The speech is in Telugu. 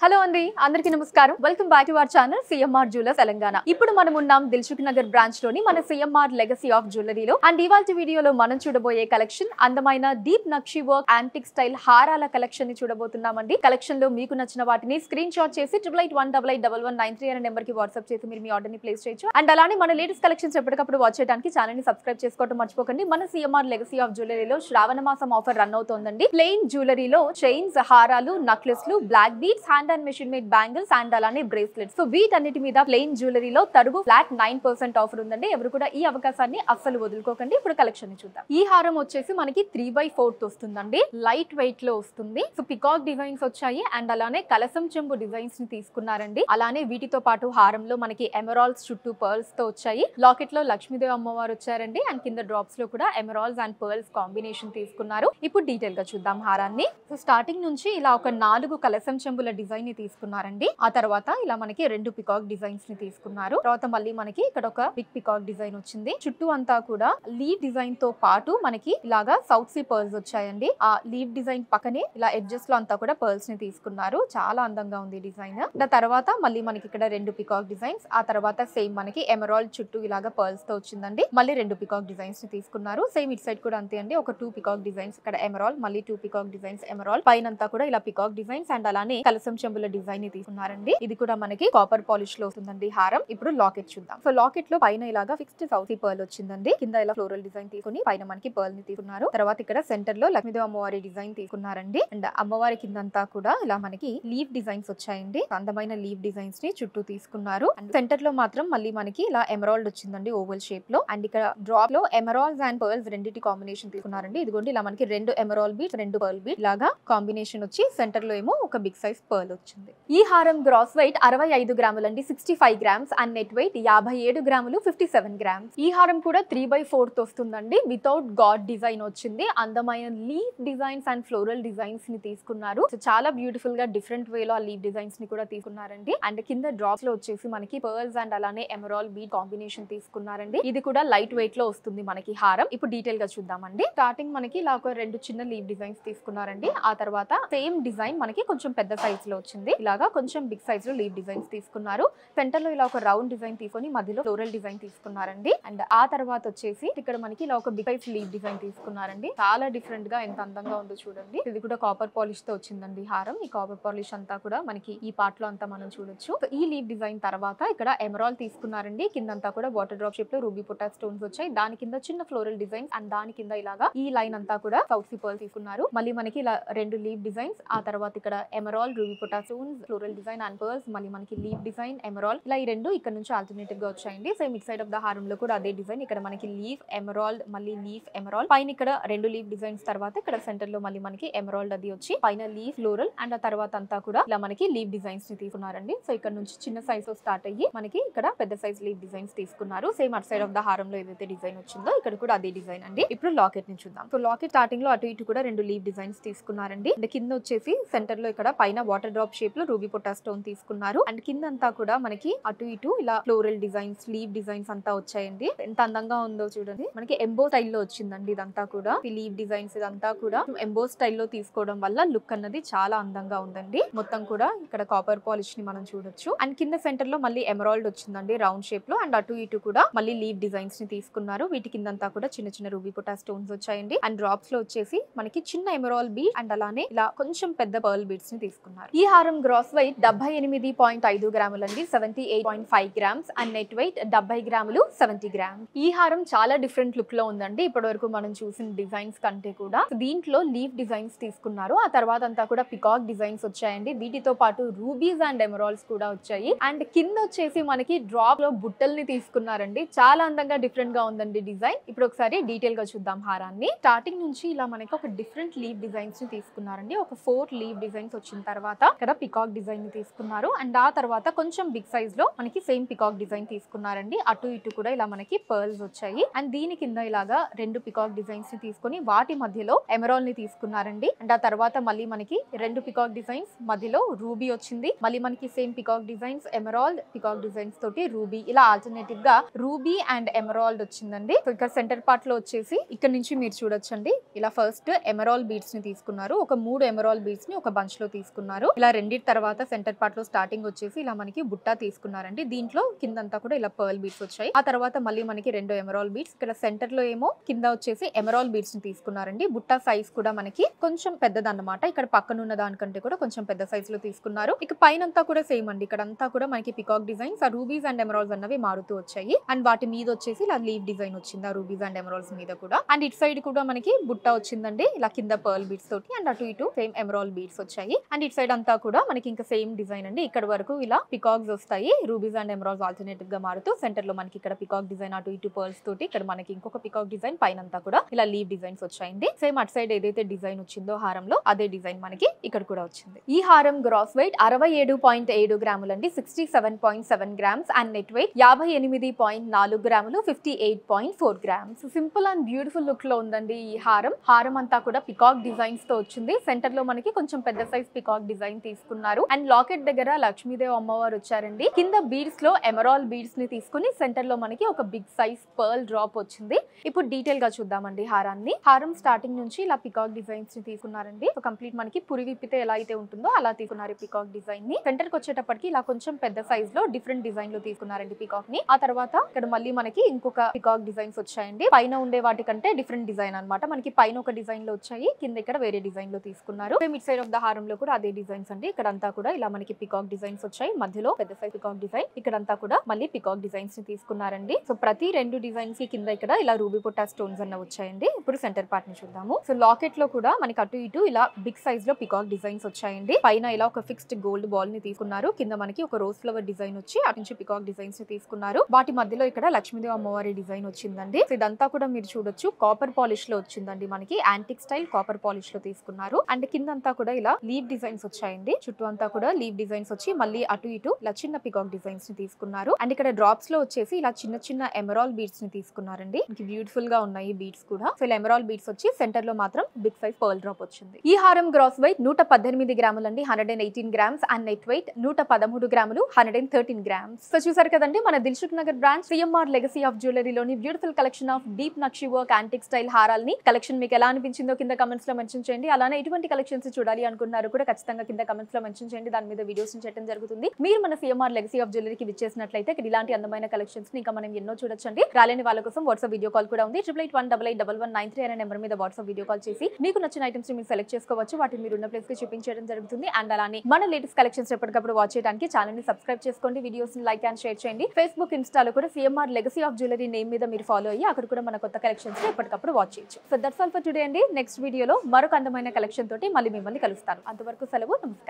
హలో అండి అందరికీ నమస్కారం welcome back to our channel CMR jewellers Telangana ఇప్పుడు మనం ఉన్నాం దిల్సుఖ్ నగర్ బ్రాంచ్ లోని మన సిఎంఆర్ లెగసీ ఆఫ్ జ్యువెలరీలో అండ్ ఇవాళ వీడియోలో మనం చూడబోయే కలెక్షన్ అందమైన deep nakshi work antique style హారాల కలెక్షన్ ని చూడబోతున్నామండి కలెక్షన్ లో మీకు నచ్చిన వాటిని స్క్రీన్ షాట్ చేసి triple eight one double eight double one nine three అనే నెంబర్ కి వాట్సాప్ చేసి మీరు మీ ఆర్డర్ ని ప్లేస్ చేయొచ్చు అండ్ అలానే మన లేటెస్ట్ కలెక్షన్స్ ఎప్పటికప్పుడు వాచ్ చేయడానికి ఛానల్ ని సబ్స్క్రైబ్ చేసుకోవడం మర్చిపోకండి మన సిఎంఆర్ లెగసీ ఆఫ్ జ్యువెలరీలో శ్రావణ మాసం ఆఫర్ రన్ అవుతోందండి ప్లెయిన్ జ్యువెలరీలో చైన్స్ హారాలు నక్లెస్లు black beads hand and machine made bangles and అలానే బ్రేస్లెట్స్ సో వీటన్నిటి మీద ప్లెయిన్ జ్యువెలరీలో తరుగు ఫ్లాట్ నైన్ పర్సెంట్ ఆఫర్ ఉందండి ఎవరు కూడా ఈ అవకాశాన్ని అస్సలు వదులుకోకండి ఇప్పుడు కలెక్షన్ ని చూద్దాం ఈ హారం వచ్చేసి మనకి త్రీ బై ఫోర్త్ వస్తుందండి లైట్ వెయిట్ లో వస్తుంది సో పికాక్ డిజైన్స్ వచ్చాయి అండ్ అలానే కలసం చెంబు డిజైన్స్ ని తీసుకున్నారండి అలానే వీటితో పాటు హారంలో మనకి ఎమరాల్స్ చుట్టూ పర్ల్స్ తో వచ్చాయి లాకెట్ లో లక్ష్మీదేవి అమ్మవారు వచ్చారండి అండ్ కింద డ్రాప్స్ లో కూడా ఎమరాల్స్ అండ్ పర్ల్స్ కాంబినేషన్ తీసుకున్నారు ఇప్పుడు డీటెయిల్ గా చూద్దాం హారాన్ని సో స్టార్టింగ్ నుంచి ఇలా ఒక నాలుగు కలసం చెంబుల డిజైన్ ని తీసుకున్నారండి ఆ తర్వాత ఇలా మనకి రెండు పికాక్ డిజైన్స్ ని తీసుకున్నారు తర్వాత మళ్ళీ మనకి ఇక్కడ ఒక బిగ్ పికాక్ డిజైన్ వచ్చింది చుట్టూ అంతా కూడా లీవ్ డిజైన్ తో పాటు మనకి ఇలాగా సౌత్ సీ పర్ల్స్ వచ్చాయండి ఆ లీవ్ డిజైన్ పక్కనే ఇలా ఎడ్జెస్ లో అంతా కూడా పర్ల్స్ ని తీసుకున్నారు చాలా అందంగా ఉంది డిజైన్ దా తర్వాత మళ్ళీ మనకి ఇక్కడ రెండు పికాక్ డిజైన్స్ ఆ తర్వాత సేమ్ మనకి ఎమరాల్డ్ చుట్టూ ఇలాగా పర్ల్స్ తో వచ్చిందండి మళ్ళీ రెండు పికాక్ డిజైన్స్ ని తీసుకున్నారు సేమ్ ఇట్ సైడ్ కూడా అంతే అండి ఒక టూ పికాక్ డిజైన్స్ ఇక్కడ ఎమరాల్ మళ్ళీ టూ పికాక్ డిజైన్స్ ఎమరాల్ పైన అంతా కూడా ఇలా పికాక్ డిజైన్స్ అండ్ అలానే కలసం చెంబుల డిజైన్ ని తీసుకున్నారండి ఇది కూడా మనకి కాపర్ పాలిష్ లో వస్తుందండి హారం ఇప్పుడు లాకెట్ చూద్దాం సో లాకెట్ లో పైన ఇలాగా ఫిక్స్డ్ సౌత్ పర్ల్ వచ్చిందండి కింద ఇలా ఫ్లోరల్ డిజైన్ తీసుకుని పైన మనకి పర్ల్ ని తీసుకున్నారు తర్వాత ఇక్కడ సెంటర్ లో లక్ష్మీదేవి అమ్మవారి డిజైన్ తీసుకున్నారండి అండ్ అమ్మవారి కిందంతా కూడా ఇలా మనకి లీవ్ డిజైన్స్ వచ్చాయండి అందమైన లీవ్ డిజైన్స్ ని చుట్టూ తీసుకున్నారు అండ్ సెంటర్ లో మాత్రం మళ్ళీ మనకి ఇలా ఎమరాల్డ్ వచ్చిందండి ఓవల్ షేప్ లో అండ్ ఇక్కడ డ్రాప్ లో ఎమరాల్స్ అండ్ పర్ల్స్ రెండింటి కాంబినేషన్ తీసుకున్నారండి ఇదిగోండి ఇలా మనకి రెండు ఎమరాల్ బీట్ రెండు పర్ల్ బీట్ ఇలాగా కాంబినేషన్ వచ్చి సెంటర్ లో ఏమో ఒక బిగ్ సైజ్ పర్ల్ వచ్చింది ఈ హారం గ్రాస్ వెయిట్ అరవై ఐదు గ్రాములండి sixty five grams and net weight యాభై ఏడు గ్రాములు ఫిఫ్టీ సెవెన్ గ్రామ్స్ ఈ హారం కూడా త్రీ బై ఫోర్త్ వస్తుందండి వితౌట్ గాడ్ డిజైన్ వచ్చింది అందమైన leaf designs and floral designs ని తీసుకున్నారు సో చాలా బ్యూటిఫుల్ గా డిఫరెంట్ వేలో ఆ లీఫ్ డిజైన్స్ ని కూడా తీసుకున్నారండి అండ్ కింద డ్రాప్స్ లో వచ్చేసి మనకి పర్ల్స్ అండ్ అలానే ఎమరాల్ బీట్ కాంబినేషన్ తీసుకున్నారండి ఇది కూడా లైట్ వెయిట్ లో వస్తుంది మనకి హారం ఇప్పుడు డీటెయిల్ గా చూద్దామండి స్టార్టింగ్ మనకి ఇలా ఒక రెండు చిన్న లీవ్ డిజైన్స్ తీసుకున్నారండి ఆ తర్వాత సేమ్ డిజైన్ మనకి కొంచెం పెద్ద సైజ్ లో వచ్చింది ఇలాగా కొంచెం బిగ్ సైజ్ లో లీవ్ డిజైన్స్ తీసుకున్నారు సెంటర్ లో ఇలా ఒక రౌండ్ డిజైన్ తీసుకొని మధ్యలో ఫ్లోరల్ డిజైన్ తీసుకున్నారండి అండ్ ఆ తర్వాత వచ్చేసి ఇక్కడ మనకి ఇలా ఒక బిగ్ సైజ్ లీవ్ డిజైన్ తీసుకున్నారండి చాలా డిఫరెంట్ గా ఎంత అందంగా ఉందో చూడండి ఇది కూడా కాపర్ పాలిష్ తో వచ్చిందండి హారం ఈ కాపర్ పాలిష్ అంతా కూడా మనకి ఈ పార్ట్ లో అంతా మనం చూడొచ్చు So, ఈ లీవ్ డిజైన్ తర్వాత ఇక్కడ ఎమరాల్ తీసుకున్నారండి కిందంతా కూడా వాటర్ డ్రాప్ షేప్ లో రూబీ పొటా స్టోన్స్ వచ్చాయి దాని కింద చిన్న ఫ్లోరల్ డిజైన్ అండ్ దాని కింద ఇలాగా ఈ లైన్ అంతా కూడా సౌత్ సి పర్ల్ తీసుకున్నారు మళ్ళీ మనకి ఇలా రెండు లీవ్ డిజైన్స్ ఆ తర్వాత ఇక్కడ emerald ruby pota stones floral design and pearls మళ్ళీ మనకి లీవ్ డిజైన్ ఎమరాల్ ఇలా ఈ రెండు ఇక్కడ నుంచి ఆల్టర్నేటివ్ గా వచ్చాయండి same it side of the హారం లో కూడా అదే డిజైన్ ఇక్కడ మనకి లీఫ్ ఎమరాల్డ్ మళ్ళీ లీఫ్ ఎమరాల్ పైన ఇక్కడ రెండు లీఫ్ డిజైన్స్ తర్వాత ఇక్కడ సెంటర్ లో మళ్ళీ మనకి ఎమరాల్డ్ అది వచ్చి పైన లీఫ్ ఫ్లోరల్ అండ్ ఆ తర్వాత అంతా కూడా ఇలా మనకి లీఫ్ డిజైన్స్ ని తీసుకున్నారండి సో ఇక్కడ నుంచి చిన్న సైజ్ తో స్టార్ట్ అయ్యి మనకి ఇక్కడ పెద్ద సైజ్ లీఫ్ డిజైన్స్ తీసుకున్నారు same at side of the హారంలో ఏదైతే డిజైన్ వచ్చిందో ఇక్కడ కూడా అదే డిజైన్ అండి ఇప్పుడు లాకెట్ ని చూద్దాం సో లాకెట్ స్టార్టింగ్ లో అటు ఇటు కూడా రెండు లీఫ్ డిజైన్స్ తీసుకున్నారండి అండ్ కింద వచ్చేసి సెంటర్ లో ఇక్కడ పైన వాటర్ డ్రాప్ షేప్ లో రూబీ పొటా స్టోన్ తీసుకున్నారు అండ్ కింద అంతా కూడా మనకి అటు ఇటు ఇలా ఫ్లోరల్ డిజైన్స్ లీవ్ డిజైన్స్ అంతా వచ్చాయండి ఎంత అందంగా ఉందో చూడండి మనకి ఎంబో స్టైల్లో వచ్చిందండి ఇదంతా కూడా ఈ లీవ్ డిజైన్స్ ఇదంతా కూడా ఎంబో స్టైల్లో తీసుకోవడం వల్ల లుక్ అన్నది చాలా అందంగా ఉందండి మొత్తం కూడా ఇక్కడ కాపర్ పాలిష్ ని మనం చూడొచ్చు అండ్ కింద సెంటర్ లో మళ్ళీ ఎమరాల్డ్ వచ్చిందండి రౌండ్ షేప్ లో అండ్ అటు ఇటు కూడా మళ్ళీ లీవ్ డిజైన్స్ ని తీసుకున్నారు వీటి కిందంతా కూడా చిన్న చిన్న రూబీ పొటా స్టోన్స్ వచ్చాయండి అండ్ డ్రాప్స్ లో వచ్చేసి మనకి చిన్న ఎమరాల్ బీడ్ అండ్ అలానే ఇలా కొంచెం పెద్ద పర్ల్ బీడ్స్ ని తీసుకున్నారు ఈ హారం గ్రాస్ వెయిట్ డెబ్బై ఎనిమిది పాయింట్ ఐదు గ్రాములండి seventy eight point five grams and net weight డెబ్బై గ్రాములు సెవెంటీ గ్రామ్స్ ఈ హారం చాలా డిఫరెంట్ లుక్ లో ఉందండి ఇప్పటి వరకు మనం చూసిన డిజైన్స్ కంటే కూడా దీంట్లో లీఫ్ డిజైన్స్ తీసుకున్నారు ఆ తర్వాత అంతా కూడా పికాక్ డిజైన్స్ వచ్చాయండి వీటితో పాటు రూబీస్ అండ్ ఎమరాల్స్ కూడా వచ్చాయి అండ్ కింద వచ్చేసి మనకి డ్రాప్ లో బుట్టల్ని తీసుకున్నారండి చాలా అందంగా డిఫరెంట్ గా ఉందండి డిజైన్ ఇప్పుడు ఒకసారి డీటెయిల్ గా చూద్దాం హారాన్ని స్టార్టింగ్ నుంచి ఇలా మనకి ఒక డిఫరెంట్ లీవ్ డిజైన్స్ ని తీసుకున్నారండి ఒక ఫోర్ లీవ్ డిజైన్స్ వచ్చిన తర్వాత ఇక్కడ పికాక్ డిజైన్ ని తీసుకున్నారు అండ్ ఆ తర్వాత కొంచెం బిగ్ సైజ్ లో మనకి సేమ్ పికాక్ డిజైన్ తీసుకున్నారండి అటు ఇటు కూడా ఇలా మనకి పర్ల్స్ వచ్చాయి అండ్ దీని కింద ఇలాగా రెండు పికాక్ డిజైన్స్ ని తీసుకొని వాటి మధ్యలో ఎమరాల్ ని తీసుకున్నారండి అండ్ ఆ తర్వాత మళ్ళీ మనకి రెండు పికాక్ డిజైన్స్ మధ్యలో రూబీ వచ్చింది మళ్ళీ మనకి same peacock designs emerald peacock designs తోటి రూబీ ఇలా ఆల్టర్నేటివ్ గా రూబీ అండ్ ఎమరాల్డ్ వచ్చిందండి సో ఇక్కడ సెంటర్ పార్ట్ లో వచ్చేసి ఇక్కడ నుంచి మీరు చూడొచ్చండి ఇలా ఫస్ట్ ఎమరాల్ బీడ్స్ ని తీసుకున్నారు ఒక మూడు ఎమరాల్ బీడ్స్ ని ఒక బంచ్ లో తీసుకున్నారు ఇలా రెండిటి తర్వాత సెంటర్ పార్ట్ లో స్టార్టింగ్ వచ్చేసి ఇలా మనకి బుట్టా తీసుకున్నారండి దీంట్లో కిందంతా కూడా ఇలా పర్ల్ బీడ్స్ వచ్చాయి ఆ తర్వాత మళ్ళీ మనకి రెండు ఎమరాల్ బీడ్స్ ఇక్కడ సెంటర్ లో ఏమో కింద వచ్చేసి ఎమరాల్ బీడ్స్ ని తీసుకున్నారండి బుట్టా సైజ్ కూడా మనకి కొంచెం పెద్దదన్నమాట ఇక్కడ పక్కన ఉన్న దానికంటే కూడా కొంచెం పెద్ద సైజ్ లో తీసుకున్నారు ఇక పైన అంతా కూడా సేమ్ అండి ఇక్కడ అంతా కూడా మనకి పికాక్ డిజైన్స్ ఆ రూబీస్ అండ్ ఎమరాల్స్ అన్నవి మారుతూ వచ్చాయి అండ్ వాటి మీద వచ్చేసి ఇలా లీవ్ డిజైన్ వచ్చింది ఆ రూబీస్ అండ్ ఎమరాల్స్ మీద కూడా అండ్ ఇటు సైడ్ కూడా మనకి బుట్ట వచ్చిందండి ఇలా కింద పర్ల్ బీడ్స్ తోటి అండ్ అటు ఇటు సేమ్ ఎమరాల్ బీడ్స్ వచ్చాయి అండ్ ఇటు సైడ్ అంతా కూడా మనకి ఇంకా సేమ్ డిజైన్ అండి ఇక్కడ వరకు ఇలా పికాక్స్ వస్తాయి రూబీస్ అండ్ ఎమరాల్స్ ఆల్టర్నేటివ్ గా మారుతూ సెంటర్ లో మనకి ఇక్కడ పికాక్ డిజైన్ అటు ఇటు పర్ల్స్ తోటి ఇక్కడ మనకి ఇంకొక పికాక్ డిజైన్ పైన అంతా కూడా ఇలా లీవ్ డిజైన్స్ వచ్చాయండి సేమ్ అటు సైడ్ ఏదైతే డిజైన్ వచ్చిందో హారంలో అదే డిజైన్ మనకి ఇక్కడ కూడా వచ్చింది ఈ హారం గ్రాస్ వెయిట్ అరవై ఏడు పాయింట్ ఏడు గ్రాములండి sixty seven point seven grams and net weight యాభై ఎనిమిది పాయింట్ నాలుగు గ్రాములు fifty eight point four grams simple and beautiful look లో ఉందండి ఈ హారం హారం అంతా కూడా పికాక్ డిజైన్స్ తో వచ్చింది సెంటర్ లో మనకి కొంచెం పెద్ద సైజ్ పికాక్ డిజైన్ తీసుకున్నారు అండ్ లాకెట్ దగ్గర లక్ష్మీదేవి అమ్మవారు వచ్చారండి కింద బీడ్స్ లో ఎమరాల్ బీడ్స్ ని తీసుకుని సెంటర్ లో మనకి ఒక బిగ్ సైజ్ పర్ల్ డ్రాప్ వచ్చింది ఇప్పుడు డీటెయిల్ గా చూద్దామండి హారాన్ని హారం స్టార్టింగ్ నుంచి ఇలా పికాక్ డిజైన్స్ ని తీసుకున్నారండి కంప్లీట్ మనకి పురి విప్పితే ఎలా అయితే ఉంటుందో అలా తీసుకున్నారు పికాక్ డిజైన్ ని సెంటర్ కి వచ్చేటప్పటికి ఇలా కొంచెం పెద్ద సైజ్ లో డిఫరెంట్ డిజైన్ లో తీసుకున్నారండి పికాక్ ని ఆ తర్వాత ఇక్కడ మళ్ళీ మనకి ఇంకొక పికాక్ డిజైన్స్ వచ్చాయండి పైన ఉండే వాటికంటే డిఫరెంట్ డిజైన్ అన్నమాట మనకి పైన ఒక డిజైన్ లో వచ్చాయి కింద ఇక్కడ వేరే డిజైన్ లో తీసుకున్నారు మిడ్ సైడ్ ఆఫ్ ద హారంలో కూడా అదే డిజైన్స్ అండి ఇక్కడ అంతా కూడా ఇలా మనకి పికాక్ డిజైన్స్ వచ్చాయి మధ్యలో పెద్ద సైజ్ పికాక్ డిజైన్ ఇక్కడ అంతా కూడా మళ్ళీ పికాక్ డిజైన్స్ ని తీసుకున్నారండి సో ప్రతి రెండు డిజైన్స్ కి కింద ఇక్కడ ఇలా రూబీ పొట్టా స్టోన్స్ అన్న వచ్చాయండి ఇప్పుడు సెంటర్ పార్ట్ ని చూద్దాము సో లాకెట్ లో కూడా మనకి అటు ఇటు ఇలా బిగ్ సైజ్ లో పికాక్ డిజైన్స్ వచ్చాయండి పైన ఇలా ఒక ఫిక్స్డ్ గోల్డ్ బాల్ ని తీసుకున్నారు కింద మనకి ఒక రోజ్ ఫ్లవర్ డిజైన్ వచ్చి అటు నుంచి పికాక్ డిజైన్స్ ని తీసుకున్నారు వాటి మధ్యలో ఇక్కడ లక్ష్మీదేవి అమ్మవారి డిజైన్ వచ్చిందండి సో ఇదంతా కూడా మీరు చూడొచ్చు కాపర్ పాలిష్ లో వచ్చిందండి మనకి యాంటిక్ స్టైల్ కాపర్ పాలిష్ లో తీసుకున్నారు అండ్ కింద అంతా కూడా ఇలా లీవ్ డిజైన్స్ వచ్చాయండి చుట్టూ అంతా కూడా లీవ్ డిజైన్స్ వచ్చి మళ్ళీ అటు ఇటు ఇలా చిన్న పికాక్ డిజైన్స్ ని తీసుకున్నారు అండ్ ఇక్కడ డ్రాప్స్ లో వచ్చేసి ఇలా చిన్న చిన్న ఎమరాల్ బీడ్స్ ని తీసుకున్నారండి బ్యూటిఫుల్ గా ఉన్నాయి బీడ్స్ కూడా సో ఇలా ఎమరాల్ బీడ్స్ వచ్చి సెంటర్ లో మాత్రం బిగ్ సైజ్ పర్ల్ డ్రాప్ వచ్చింది ఈ హారం గ్రాస్ వెయిట్ నూట పద్దెనిమిది గ్రాములండి hundred and eighteen grams and net weight నూట పదమూడు గ్రాములు hundred and thirteen grams so చూసారు కదండి మన Dilsukhnagar branch CMR legacy of జ్యువెలరీలోని beautiful collection of deep nakshi work antique style హారాల్ని కలెక్షన్ మీకు ఎలా అనిపించిందో కింద కమెంట్స్ లో మెన్షన్ చేయండి అలానే ఎటువంటి కలెక్షన్స్ చూడాలి అనుకున్నారు కూడా ఖచ్చితంగా కింద కమెంట్స్ లో మెన్షన్ చేయండి దాని మీద వీడియోస్ చేయడం జరుగుతుంది మీరు మన సిఎంఆర్ లెగసీ ఆఫ్ జ్యువెలరీకి విచ్చేసినట్లయితే ఇక్కడ ఇలాంటి అందమైన కలెక్షన్స్ ని ఇంకా మనం ఎన్నో చూడొచ్చండి రాలేని వాళ్ళ కోసం వాట్సాప్ వీడియో కాల్ కూడా ఉంది triple eight one double eight double one nine three అనే నెంబర్ మీద వాట్సాప్ వీడియో కాల్ చేసి మీకు నచ్చిన ఐటమ్స్ మీరు సెలెక్ట్ చేసుకోవచ్చు వాటిని మీరు ఉన్న ప్లేస్ కి చూపించడం జరుగుతుంది అండ్ అలానే మన లేటెస్ట్ కలెక్షన్స్ ఎప్పటికప్పుడు వాచ్ చేయడానికి ఛానల్ ని సబ్స్క్రైబ్ చేసుకోండి వీడియోస్ ని లైక్ అండ్ షేర్ చేయండి ఫేస్బుక్ ఇన్స్టాలో కూడా CMR legacy of jewellery name మీద మీరు ఫాలో అయ్యి అక్కడ కూడా మన కొత్త కలెక్షన్స్ ఎప్పటికప్పుడు వాచ్ చేయొచ్చు so that's all for today అండి నెక్స్ట్ వీడియోలో మరొక అందమైన కలెక్షన్ తోటి మళ్ళీ మిమ్మల్ని కలుస్తాను అంతవరకు సెలవు నమస్తే